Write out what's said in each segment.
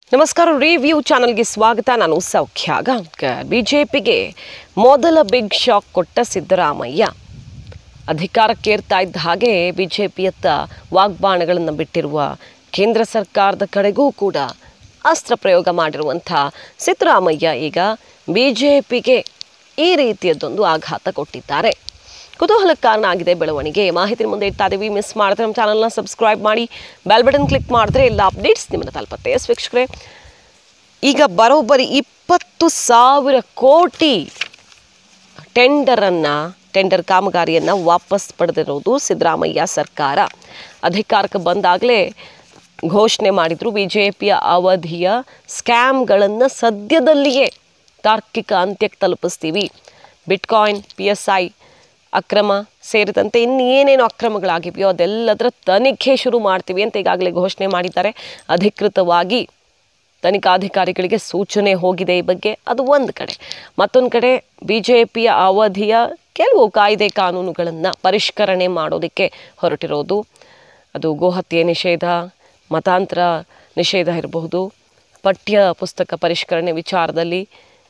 ನಮಸ್ಕಾರ ರಿವ್ಯೂ ಚಾನಲ್ಗೆ ಸ್ವಾಗತ ನಾನು ಸೌಖ್ಯ ಗಾಂವ್ಕರ್ ಬಿಜೆಪಿಗೆ ಮೊದಲ ಬಿಗ್ ಶಾಕ್ ಕೊಟ್ಟ ಸಿದ್ದರಾಮಯ್ಯ ಅಧಿಕಾರಕ್ಕೇರ್ತಾ ಇದ್ದ ಹಾಗೆ ಬಿಜೆಪಿಯತ್ತ ವಾಗ್ಬಾಣಗಳನ್ನು ಬಿಟ್ಟಿರುವ ಕೇಂದ್ರ ಸರ್ಕಾರದ ಕಡೆಗೂ ಕೂಡ ಅಸ್ತ್ರ ಪ್ರಯೋಗ ಮಾಡಿರುವಂಥ ಸಿದ್ದರಾಮಯ್ಯ ಈಗ ಬಿಜೆಪಿಗೆ ಈ ರೀತಿಯದ್ದೊಂದು ಆಘಾತ ಕೊಟ್ಟಿದ್ದಾರೆ ಕುತೂಹಲಕ್ಕೆ ಕಾರಣ ಆಗಿದೆ ಬೆಳವಣಿಗೆ ಮಾಹಿತಿ ಮುಂದೆ ಇಡ್ತಾ ಇದೀವಿ ಮಿಸ್ ಮಾಡಿದ್ರೆ ನಮ್ಮ ಚಾನಲ್ನ ಸಬ್ಸ್ಕ್ರೈಬ್ ಮಾಡಿ ಬೆಲ್ ಬಟನ್ ಕ್ಲಿಕ್ ಮಾಡಿದ್ರೆ ಎಲ್ಲ ಅಪ್ಡೇಟ್ಸ್ ನಿಮ್ಮನ್ನು ತಲುಪತ್ತೆ ಎಸ್ ವೀಕ್ಷಕರೇ ಈಗ ಬರೋಬ್ಬರಿ ಇಪ್ಪತ್ತು ಸಾವಿರ ಕೋಟಿ ಟೆಂಡರನ್ನು ಟೆಂಡರ್ ಕಾಮಗಾರಿಯನ್ನು ವಾಪಸ್ ಪಡೆದಿರೋದು ಸಿದ್ದರಾಮಯ್ಯ ಸರ್ಕಾರ ಅಧಿಕಾರಕ್ಕೆ ಬಂದಾಗಲೇ ಘೋಷಣೆ ಮಾಡಿದರು ಬಿ ಜೆ ಪಿಯ ಅವಧಿಯ ಸ್ಕ್ಯಾಮ್ಗಳನ್ನು ಸದ್ಯದಲ್ಲಿಯೇ ತಾರ್ಕಿಕ ಅಂತ್ಯಕ್ಕೆ ತಲುಪಿಸ್ತೀವಿ ಬಿಟ್ಕಾಯಿನ್ ಪಿ ಎಸ್ ಐ ಅಕ್ರಮ ಸೇರಿದಂತೆ ಇನ್ನು ಏನೇನು ಅಕ್ರಮಗಳಾಗಿವೆಯೋ ಅದೆಲ್ಲದರ ತನಿಖೆ ಶುರು ಮಾಡ್ತೀವಿ ಅಂತ ಈಗಾಗಲೇ ಘೋಷಣೆ ಮಾಡಿದ್ದಾರೆ ಅಧಿಕೃತವಾಗಿ ತನಿಖಾಧಿಕಾರಿಗಳಿಗೆ ಸೂಚನೆ ಹೋಗಿದೆ ಈ ಬಗ್ಗೆ ಅದು ಒಂದು ಕಡೆ ಮತ್ತೊಂದು ಕಡೆ ಬಿ ಜೆ ಪಿಯ ಅವಧಿಯ ಕೆಲವು ಕಾಯ್ದೆ ಕಾನೂನುಗಳನ್ನು ಪರಿಷ್ಕರಣೆ ಮಾಡೋದಕ್ಕೆ ಹೊರಟಿರೋದು ಅದು ಗೋಹತ್ಯೆ ನಿಷೇಧ ಮತಾಂತರ ನಿಷೇಧ ಇರಬಹುದು ಪಠ್ಯ ಪುಸ್ತಕ ಪರಿಷ್ಕರಣೆ ವಿಚಾರದಲ್ಲಿ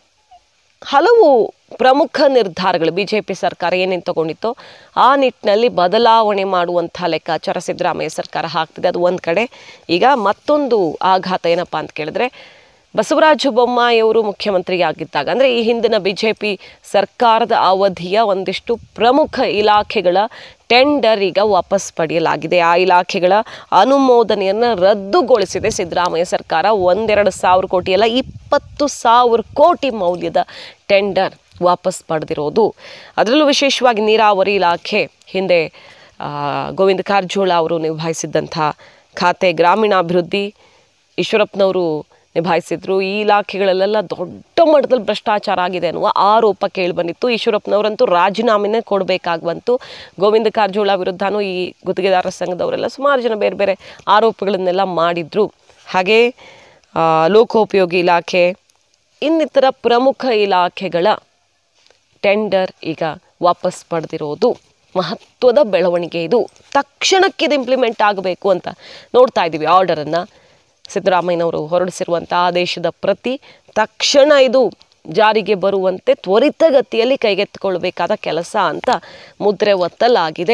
ಹಲವು ಪ್ರಮುಖ ನಿರ್ಧಾರಗಳು ಬಿ ಜೆ ಪಿ ಸರ್ಕಾರ ಏನೇನು ತಗೊಂಡಿತ್ತೋ ಆ ನಿಟ್ಟಿನಲ್ಲಿ ಬದಲಾವಣೆ ಮಾಡುವಂಥ ಲೆಕ್ಕಾಚಾರ ಸಿದ್ದರಾಮಯ್ಯ ಸರ್ಕಾರ ಹಾಕ್ತಿದೆ ಅದು ಒಂದು ಕಡೆ ಈಗ ಮತ್ತೊಂದು ಆಘಾತ ಏನಪ್ಪ ಅಂತ ಕೇಳಿದ್ರೆ ಬಸವರಾಜ ಬೊಮ್ಮಾಯಿಯವರು ಮುಖ್ಯಮಂತ್ರಿ ಆಗಿದ್ದಾಗ ಅಂದರೆ ಈ ಹಿಂದಿನ ಬಿ ಜೆ ಪಿ ಸರ್ಕಾರದ ಅವಧಿಯ ಒಂದಿಷ್ಟು ಪ್ರಮುಖ ಇಲಾಖೆಗಳ ಟೆಂಡರ್ ಈಗ ವಾಪಸ್ ಪಡೆಯಲಾಗಿದೆ ಆ ಇಲಾಖೆಗಳ ಅನುಮೋದನೆಯನ್ನು ರದ್ದುಗೊಳಿಸಿದೆ ಸಿದ್ದರಾಮಯ್ಯ ಸರ್ಕಾರ ಒಂದೆರಡು ಸಾವಿರ ಕೋಟಿ ಅಲ್ಲ ಇಪ್ಪತ್ತು ಸಾವಿರ ಕೋಟಿ ಮೌಲ್ಯದ ಟೆಂಡರ್ ವಾಪಸ್ ಪಡೆದಿರೋದು ಅದರಲ್ಲೂ ವಿಶೇಷವಾಗಿ ನೀರಾವರಿ ಇಲಾಖೆ ಹಿಂದೆ ಆ, ಗೋವಿಂದ ಕಾರಜೋಳ ಅವರು ನಿಭಾಯಿಸಿದ್ದಂಥ ಖಾತೆ ಗ್ರಾಮೀಣಾಭಿವೃದ್ಧಿ ಈಶ್ವರಪ್ಪನವರು ನಿಭಾಯಿಸಿದ್ರು ಈ ಇಲಾಖೆಗಳಲ್ಲೆಲ್ಲ ದೊಡ್ಡ ಮಟ್ಟದಲ್ಲಿ ಭ್ರಷ್ಟಾಚಾರ ಆಗಿದೆ ಅನ್ನುವ ಆರೋಪ ಕೇಳಿಬಂದಿತ್ತು ಈಶ್ವರಪ್ಪನವರಂತೂ ರಾಜೀನಾಮೆನೇ ಕೊಡಬೇಕಾಗ್ಬಂತು ಗೋವಿಂದ ಕಾರಜೋಳ ವಿರುದ್ಧನೂ ಈ ಗುತ್ತಿಗೆದಾರರ ಸಂಘದವರೆಲ್ಲ ಸುಮಾರು ಜನ ಬೇರೆ ಬೇರೆ ಆರೋಪಗಳನ್ನೆಲ್ಲ ಮಾಡಿದ್ರು ಹಾಗೆ ಆ, ಲೋಕೋಪಯೋಗಿ ಇಲಾಖೆ ಇನ್ನಿತರ ಪ್ರಮುಖ ಇಲಾಖೆಗಳ ಟೆಂಡರ್ ಈಗ ವಾಪಸ್ ಪಡೆದಿರೋದು ಮಹತ್ವದ ಬೆಳವಣಿಗೆ ಇದು ತಕ್ಷಣಕ್ಕೆ ಇದು ಇಂಪ್ಲಿಮೆಂಟ್ ಆಗಬೇಕು ಅಂತ ನೋಡ್ತಾ ಇದ್ದೀವಿ ಆರ್ಡರನ್ನು ಸಿದ್ದರಾಮಯ್ಯನವರು ಹೊರಡಿಸಿರುವಂಥ ಆದೇಶದ ಪ್ರತಿ ತಕ್ಷಣ ಇದು ಜಾರಿಗೆ ಬರುವಂತೆ ತ್ವರಿತಗತಿಯಲ್ಲಿ ಕೈಗೆತ್ತಿಕೊಳ್ಬೇಕಾದ ಕೆಲಸ ಅಂತ ಮುದ್ರೆ ಒತ್ತಲಾಗಿದೆ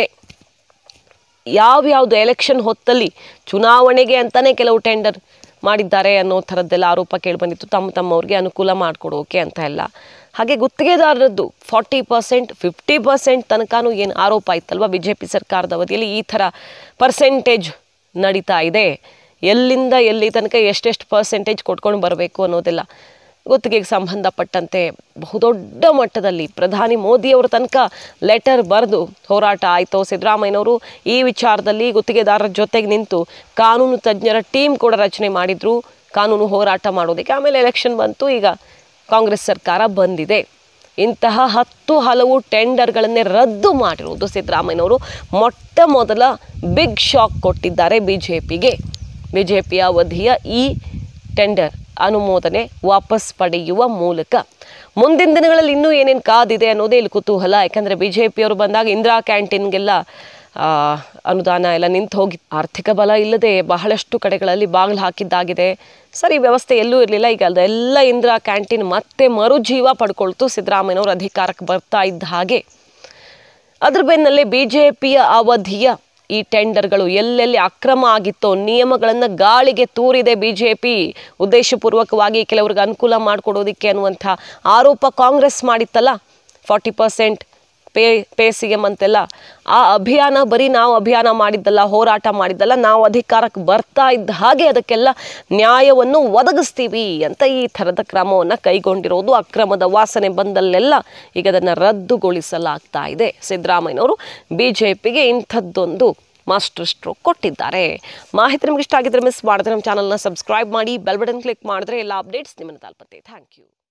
ಯಾವ್ಯಾವುದು ಎಲೆಕ್ಷನ್ ಹೊತ್ತಲ್ಲಿ ಚುನಾವಣೆಗೆ ಅಂತಲೇ ಕೆಲವು ಟೆಂಡರ್ ಮಾಡಿದ್ದಾರೆ ಅನ್ನೋ ಥರದ್ದೆಲ್ಲ ಆರೋಪ ಕೇಳಿಬಂದಿತ್ತು ತಮ್ಮ ತಮ್ಮವ್ರಿಗೆ ಅನುಕೂಲ ಮಾಡಿಕೊಡೋಕೆ ಅಂತ ಎಲ್ಲ ಹಾಗೆ ಗುತ್ತಿಗೆದಾರರದ್ದು ಫಾರ್ಟಿ ಪರ್ಸೆಂಟ್ ಫಿಫ್ಟಿ ಪರ್ಸೆಂಟ್ ತನಕನೂ ಏನು ಆರೋಪ ಇತ್ತಲ್ವ ಬಿ ಜೆ ಪಿ ಸರ್ಕಾರದ ಅವಧಿಯಲ್ಲಿ ಈ ಥರ ಪರ್ಸೆಂಟೇಜ್ ನಡೀತಾ ಇದೆ ಎಲ್ಲಿಂದ ಎಲ್ಲಿ ತನಕ ಎಷ್ಟೆಷ್ಟು ಪರ್ಸೆಂಟೇಜ್ ಕೊಟ್ಕೊಂಡು ಬರಬೇಕು ಅನ್ನೋದೆಲ್ಲ ಗುತ್ತಿಗೆಗೆ ಸಂಬಂಧಪಟ್ಟಂತೆ ಬಹುದೊಡ್ಡ ಮಟ್ಟದಲ್ಲಿ ಪ್ರಧಾನಿ ಮೋದಿಯವರ ತನಕ ಲೆಟರ್ ಬರೆದು ಹೋರಾಟ ಆಯಿತು ಸಿದ್ದರಾಮಯ್ಯನವರು ಈ ವಿಚಾರದಲ್ಲಿ ಗುತ್ತಿಗೆದಾರರ ಜೊತೆಗೆ ನಿಂತು ಕಾನೂನು ತಜ್ಞರ ಟೀಮ್ ಕೂಡ ರಚನೆ ಮಾಡಿದ್ರು ಕಾನೂನು ಹೋರಾಟ ಮಾಡೋದಕ್ಕೆ ಆಮೇಲೆ ಎಲೆಕ್ಷನ್ ಬಂತು ಈಗ ಕಾಂಗ್ರೆಸ್ ಸರ್ಕಾರ ಬಂದಿದೆ ಇಂತಹ ಹತ್ತು ಹಲವು ಟೆಂಡರ್ಗಳನ್ನೇ ರದ್ದು ಮಾಡಿರುವುದು ಸಿದ್ದರಾಮಯ್ಯನವರು ಮೊಟ್ಟ ಮೊದಲ ಬಿಗ್ ಶಾಕ್ ಕೊಟ್ಟಿದ್ದಾರೆ ಬಿ ಜೆ ಪಿಗೆ ಬಿ ಜೆ ಪಿಯ ಅವಧಿಯ ಈ ಟೆಂಡರ್ ಅನುಮೋದನೆ ವಾಪಸ್ ಪಡೆಯುವ ಮೂಲಕ ಮುಂದಿನ ದಿನಗಳಲ್ಲಿ ಇನ್ನೂ ಏನೇನು ಕಾದಿದೆ ಅನ್ನೋದೇ ಇಲ್ಲಿ ಕುತೂಹಲ ಯಾಕಂದರೆ ಬಿ ಜೆ ಪಿಯವರು ಬಂದಾಗ ಇಂದಿರಾ ಕ್ಯಾಂಟೀನ್ಗೆಲ್ಲ ಆ, ಅನುದಾನ ಎಲ್ಲ ನಿಂತು ಹೋಗಿ ಆರ್ಥಿಕ ಬಲ ಇಲ್ಲದೆ ಬಹಳಷ್ಟು ಕಡೆಗಳಲ್ಲಿ ಬಾಗಿಲು ಹಾಕಿದ್ದಾಗಿದೆ ಸರಿ ವ್ಯವಸ್ಥೆ ಎಲ್ಲೂ ಇರಲಿಲ್ಲ ಈಗ ಅದೆಲ್ಲ ಇಂದಿರಾ ಕ್ಯಾಂಟೀನ್ ಮತ್ತೆ ಮರುಜೀವ ಪಡ್ಕೊಳ್ತು ಸಿದ್ದರಾಮಯ್ಯನವರು ಅಧಿಕಾರಕ್ಕೆ ಬರ್ತಾ ಇದ್ದ ಹಾಗೆ ಅದ್ರ ಬೆನ್ನಲ್ಲೇ ಬಿ ಜೆ ಪಿಯ ಅವಧಿಯ ಈ ಟೆಂಡರ್ಗಳು ಎಲ್ಲೆಲ್ಲಿ ಅಕ್ರಮ ಆಗಿತ್ತೋ ನಿಯಮಗಳನ್ನು ಗಾಳಿಗೆ ತೂರಿದೆ ಬಿ ಜೆ ಪಿ ಉದ್ದೇಶಪೂರ್ವಕವಾಗಿ ಕೆಲವ್ರಿಗೆ ಅನುಕೂಲ ಮಾಡಿಕೊಡೋದಕ್ಕೆ ಅನ್ನುವಂಥ ಆರೋಪ ಕಾಂಗ್ರೆಸ್ ಮಾಡಿತ್ತಲ್ಲ forty percent pay pay C M ಅಂತೆಲ್ಲ ಆ ಅಭಿಯಾನ ಬರೀ ನಾವು ಅಭಿಯಾನ ಮಾಡಿದ್ದಲ್ಲ ಹೋರಾಟ ಮಾಡಿದ್ದಲ್ಲ ನಾವು ಅಧಿಕಾರಕ್ಕೆ ಬರ್ತಾ ಇದ್ದ ಹಾಗೆ ಅದಕ್ಕೆಲ್ಲ ನ್ಯಾಯವನ್ನು ಒದಗಿಸ್ತೀವಿ ಅಂತ ಈ ಥರದ ಕ್ರಮವನ್ನು ಕೈಗೊಂಡಿರೋದು ಅಕ್ರಮದ ವಾಸನೆ ಬಂದಲ್ಲೆಲ್ಲ ಈಗ ಅದನ್ನು ರದ್ದುಗೊಳಿಸಲಾಗ್ತಾ ಇದೆ ಸಿದ್ದರಾಮಯ್ಯನವರು ಬಿ ಜೆ ಪಿಗೆ ಇಂಥದ್ದೊಂದು ಮಾಸ್ಟರ್ ಸ್ಟ್ರೋಕ್ ಕೊಟ್ಟಿದ್ದಾರೆ ಮಾಹಿತಿ ನಿಮ್ಗೆ ಇಷ್ಟ ಆಗಿದ್ರೆ ಮಿಸ್ ಮಾಡಿದ್ರೆ ನಮ್ಮ ಚಾನಲ್ನ ಸಬ್ಸ್ಕ್ರೈಬ್ ಮಾಡಿ ಬೆಲ್ ಬಟನ್ ಕ್ಲಿಕ್ ಮಾಡಿದ್ರೆ ಎಲ್ಲ ಅಪ್ಡೇಟ್ಸ್ ನಿಮ್ಮನ್ನು ತಲುಪುತ್ತೆ ಥ್ಯಾಂಕ್ ಯು